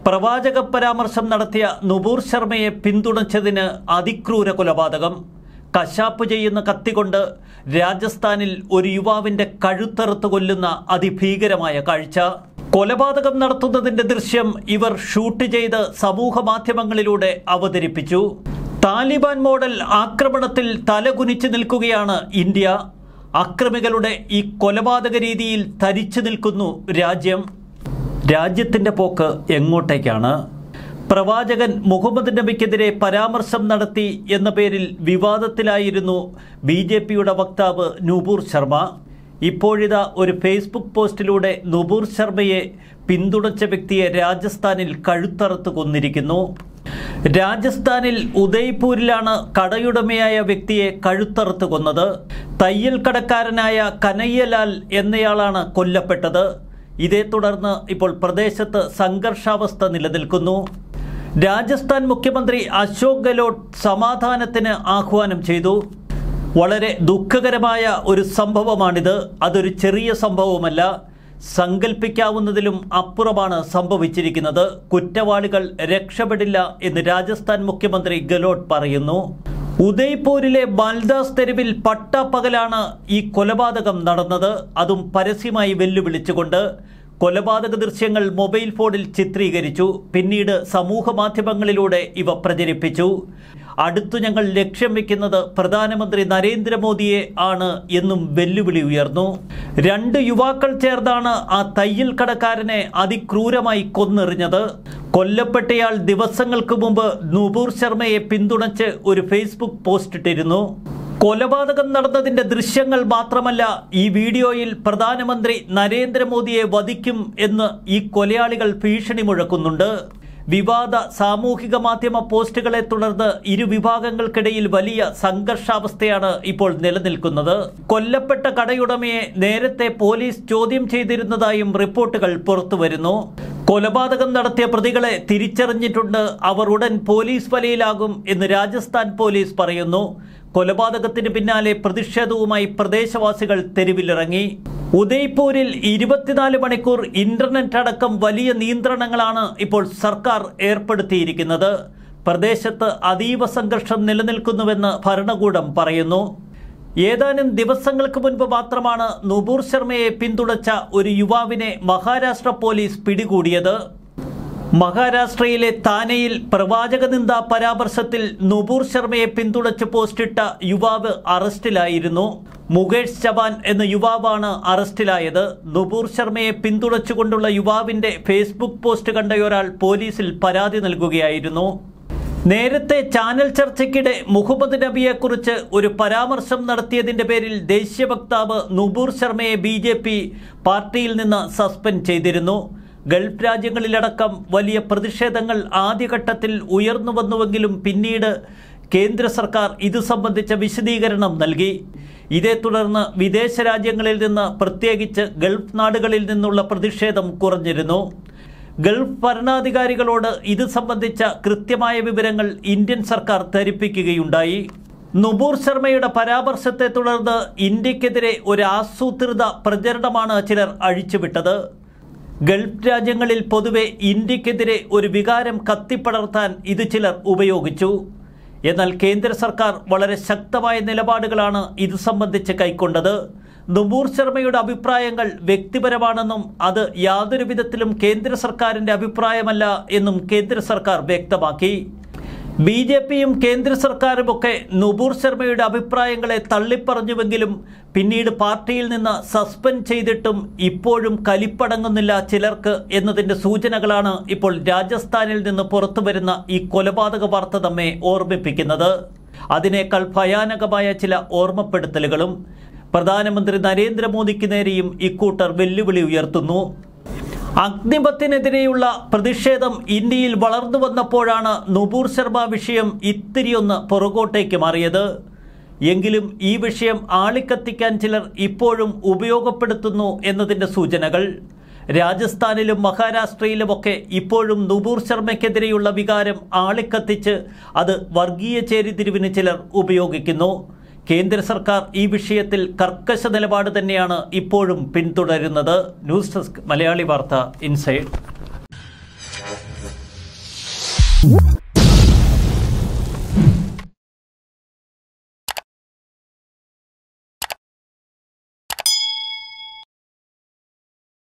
പ്രവാചക പരാമർശം നടത്തിയ നുപൂർ ശർമ്മയെ പിന്തുണച്ചതിന് അതിക്രൂര കൊലപാതകം കശാപ്പ് ചെയ്യുന്ന കത്തികൊണ്ട് രാജസ്ഥാനിൽ ഒരു യുവാവിന്റെ കഴുത്തറുത്ത് കൊല്ലുന്ന അതിഭീകരമായ കാഴ്ച കൊലപാതകം നടത്തുന്നതിന്റെ ദൃശ്യം ഇവർ ഷൂട്ട് ചെയ്ത് സമൂഹ മാധ്യമങ്ങളിലൂടെ അവതരിപ്പിച്ചു താലിബാൻ മോഡൽ ആക്രമണത്തിൽ തലകുനിച്ചു നിൽക്കുകയാണ് ഇന്ത്യ അക്രമികളുടെ ഈ കൊലപാതക രീതിയിൽ തരിച്ചു നിൽക്കുന്നു രാജ്യം രാജ്യത്തിൻ്റെ പോക്ക് എങ്ങോട്ടേക്കാണ് പ്രവാചകൻ മുഹമ്മദ് നബിക്കെതിരെ പരാമർശം നടത്തി എന്ന പേരിൽ വിവാദത്തിലായിരുന്നു ബി ജെ പിയുടെ വക്താവ് നൂപൂർ ശർമ്മ ഇപ്പോഴിതാ ഒരു ഫേസ്ബുക്ക് പോസ്റ്റിലൂടെ നുപൂർ ശർമ്മയെ പിന്തുണച്ച വ്യക്തിയെ രാജസ്ഥാനിൽ കഴുത്തറുത്ത് കൊന്നിരിക്കുന്നു രാജസ്ഥാനിൽ ഉദയ്പൂരിലാണ് കടയുടമയായ വ്യക്തിയെ കഴുത്തറുത്ത് കൊന്നത് തയ്യൽ കടക്കാരനായ കനയ്യലാൽ എന്നയാളാണ് കൊല്ലപ്പെട്ടത് ഇതേ തുടർന്ന് ഇപ്പോൾ പ്രദേശത്ത് സംഘർഷാവസ്ഥ നിലനിൽക്കുന്നു രാജസ്ഥാൻ മുഖ്യമന്ത്രി അശോക് ഗെലോട്ട് സമാധാനത്തിന് ആഹ്വാനം ചെയ്തു വളരെ ദുഃഖകരമായ ഒരു സംഭവമാണിത് അതൊരു ചെറിയ സംഭവമല്ല സങ്കല്പിക്കാവുന്നതിലും അപ്പുറമാണ് സംഭവിച്ചിരിക്കുന്നത് കുറ്റവാളികൾ രക്ഷപ്പെടില്ല എന്ന് രാജസ്ഥാൻ മുഖ്യമന്ത്രി ഗെലോട്ട് പറയുന്നു ഉദയ്പൂരിലെ ബാൽദാസ് തെരുവിൽ പട്ടാപ്പകലാണ് ഈ കൊലപാതകം നടന്നത് അതും പരസ്യമായി വെല്ലുവിളിച്ചുകൊണ്ട് കൊലപാതക ദൃശ്യങ്ങൾ മൊബൈൽ ഫോണിൽ ചിത്രീകരിച്ചു പിന്നീട് സമൂഹ മാധ്യമങ്ങളിലൂടെ ഇവ പ്രചരിപ്പിച്ചു അടുത്തു ഞങ്ങൾ ലക്ഷ്യം വെക്കുന്നത് പ്രധാനമന്ത്രി നരേന്ദ്രമോദിയെ ആണ് എന്നും വെല്ലുവിളി ഉയർന്നു രണ്ട് യുവാക്കൾ ചേർന്നാണ് ആ തയ്യൽ കടക്കാരനെ അതിക്രൂരമായി കൊന്നെറിഞ്ഞത് കൊല്ലപ്പെട്ടയാൾ ദിവസങ്ങൾക്ക് മുമ്പ് നുപൂർ ശർമ്മയെ പിന്തുണച്ച് ഒരു ഫേസ്ബുക്ക് പോസ്റ്റ് ഇട്ടിരുന്നു കൊലപാതകം നടന്നതിന്റെ ദൃശ്യങ്ങൾ മാത്രമല്ല ഈ വീഡിയോയിൽ പ്രധാനമന്ത്രി നരേന്ദ്രമോദിയെ വധിക്കും എന്ന് ഈ കൊലയാളികൾ ഭീഷണി മുഴക്കുന്നുണ്ട് വിവാദ സാമൂഹിക മാധ്യമ പോസ്റ്റുകളെ തുടർന്ന് ഇരു വിഭാഗങ്ങൾക്കിടയിൽ വലിയ സംഘർഷാവസ്ഥയാണ് ഇപ്പോൾ നിലനിൽക്കുന്നത് കൊല്ലപ്പെട്ട കടയുടമയെ നേരത്തെ പോലീസ് ചോദ്യം ചെയ്തിരുന്നതായും റിപ്പോർട്ടുകൾ പുറത്തുവരുന്നു കൊലപാതകം നടത്തിയ പ്രതികളെ തിരിച്ചറിഞ്ഞിട്ടുണ്ട് അവർ ഉടൻ പോലീസ് വലയിലാകും എന്ന് രാജസ്ഥാൻ പോലീസ് പറയുന്നു കൊലപാതകത്തിന് പിന്നാലെ പ്രതിഷേധവുമായി പ്രദേശവാസികൾ തെരുവിലിറങ്ങി ഉദയ്പൂരിൽ ഇരുപത്തിനാല് മണിക്കൂർ ഇന്റർനെറ്റ് അടക്കം വലിയ നിയന്ത്രണങ്ങളാണ് ഇപ്പോൾ സർക്കാർ ഏർപ്പെടുത്തിയിരിക്കുന്നത് പ്രദേശത്ത് അതീവ സംഘർഷം നിലനിൽക്കുന്നുവെന്ന് ഭരണകൂടം പറയുന്നു ഏതാനും ദിവസങ്ങൾക്ക് മുൻപ് മാത്രമാണ് നുപൂർ ശർമ്മയെ പിന്തുണച്ച ഒരു യുവാവിനെ മഹാരാഷ്ട്ര പോലീസ് പിടികൂടിയത് മഹാരാഷ്ട്രയിലെ താനെയിൽ പ്രവാചക നിന്ദ പരാമർശത്തിൽ നുപൂർ ശർമ്മയെ പിന്തുണച്ച് പോസ്റ്റിട്ട യുവാവ് അറസ്റ്റിലായിരുന്നു മുകേഷ് ചവാൻ എന്ന യുവാവാണ് അറസ്റ്റിലായത് നുപൂർ ശർമ്മയെ പിന്തുണച്ചുകൊണ്ടുള്ള യുവാവിന്റെ ഫേസ്ബുക്ക് പോസ്റ്റ് കണ്ടയൊരാൾ പോലീസിൽ പരാതി നൽകുകയായിരുന്നു നേരത്തെ ചാനൽ ചർച്ചയ്ക്കിടെ മുഹമ്മദ് നബിയെക്കുറിച്ച് ഒരു പരാമർശം നടത്തിയതിന്റെ പേരിൽ ദേശീയ വക്താവ് നുപൂർ ശർമ്മയെ ബി ജെ പി പാർട്ടിയിൽ നിന്ന് സസ്പെൻഡ് ചെയ്തിരുന്നു ഗൾഫ് രാജ്യങ്ങളിലടക്കം വലിയ പ്രതിഷേധങ്ങൾ ആദ്യഘട്ടത്തിൽ ഉയർന്നു വന്നുവെങ്കിലും പിന്നീട് കേന്ദ്ര സർക്കാർ ഇത് സംബന്ധിച്ച വിശദീകരണം നൽകി ഇതേ തുടർന്ന് വിദേശ രാജ്യങ്ങളിൽ നിന്ന് പ്രത്യേകിച്ച് ഗൾഫ് നാടുകളിൽ നിന്നുള്ള പ്രതിഷേധം കുറഞ്ഞിരുന്നു ഗൾഫ് ഭരണാധികാരികളോട് ഇത് സംബന്ധിച്ച കൃത്യമായ വിവരങ്ങൾ ഇന്ത്യൻ സർക്കാർ ധരിപ്പിക്കുകയുണ്ടായി നുപൂർ ശർമ്മയുടെ പരാമർശത്തെ തുടർന്ന് ഇന്ത്യക്കെതിരെ ഒരു ആസൂത്രിത പ്രചരണമാണ് ചിലർ അഴിച്ചുവിട്ടത് ഗൾഫ് രാജ്യങ്ങളിൽ പൊതുവെ ഇന്ത്യക്കെതിരെ ഒരു വികാരം കത്തിപ്പടർത്താൻ ഇത് ചിലർ ഉപയോഗിച്ചു എന്നാൽ കേന്ദ്ര സർക്കാർ വളരെ ശക്തമായ നിലപാടുകളാണ് ഇത് സംബന്ധിച്ച് കൈക്കൊണ്ടത് നുപൂർ ശർമ്മയുടെ അഭിപ്രായങ്ങൾ വ്യക്തിപരമാണെന്നും അത് യാതൊരു വിധത്തിലും കേന്ദ്ര സർക്കാരിന്റെ അഭിപ്രായമല്ല എന്നും കേന്ദ്ര സർക്കാർ വ്യക്തമാക്കി ബി ജെ പിയും കേന്ദ്ര സർക്കാരുമൊക്കെ നുപൂർ ശർമ്മയുടെ അഭിപ്രായങ്ങളെ തള്ളിപ്പറഞ്ഞുവെങ്കിലും പിന്നീട് പാർട്ടിയിൽ നിന്ന് സസ്പെൻഡ് ചെയ്തിട്ടും ഇപ്പോഴും കലിപ്പടങ്ങുന്നില്ല ചിലർക്ക് എന്നതിന്റെ സൂചനകളാണ് ഇപ്പോൾ രാജസ്ഥാനിൽ നിന്ന് പുറത്തുവരുന്ന ഈ കൊലപാതക വാർത്ത നമ്മെ ഓർമ്മിപ്പിക്കുന്നത് അതിനേക്കാൾ ഭയാനകമായ ചില ഓർമ്മപ്പെടുത്തലുകളും പ്രധാനമന്ത്രി നരേന്ദ്രമോദിക്ക് നേരെയും ഇക്കൂട്ടർ വെല്ലുവിളി ഉയർത്തുന്നു അഗ്നിപത്തിനെതിരെയുള്ള പ്രതിഷേധം ഇന്ത്യയിൽ വളർന്നു വന്നപ്പോഴാണ് നുപൂർ ശർമ്മ വിഷയം ഇത്തിരിയൊന്ന് പുറകോട്ടേക്ക് മാറിയത് എങ്കിലും ഈ വിഷയം ആളിക്കത്തിക്കാൻ ചിലർ ഇപ്പോഴും ഉപയോഗപ്പെടുത്തുന്നു എന്നതിൻ്റെ സൂചനകൾ രാജസ്ഥാനിലും മഹാരാഷ്ട്രയിലുമൊക്കെ ഇപ്പോഴും നുപൂർ ശർമ്മയ്ക്കെതിരെയുള്ള വികാരം ആളിക്കത്തിച്ച് അത് വർഗീയ ചേരിതിരിവിന് ചിലർ ഉപയോഗിക്കുന്നു കേന്ദ്ര സർക്കാർ ഈ വിഷയത്തിൽ കർക്കശ നിലപാട് തന്നെയാണ് ഇപ്പോഴും പിന്തുടരുന്നത് ന്യൂസ് ഡെസ്ക് മലയാളി വാർത്ത ഇൻസൈഡ് Thank you.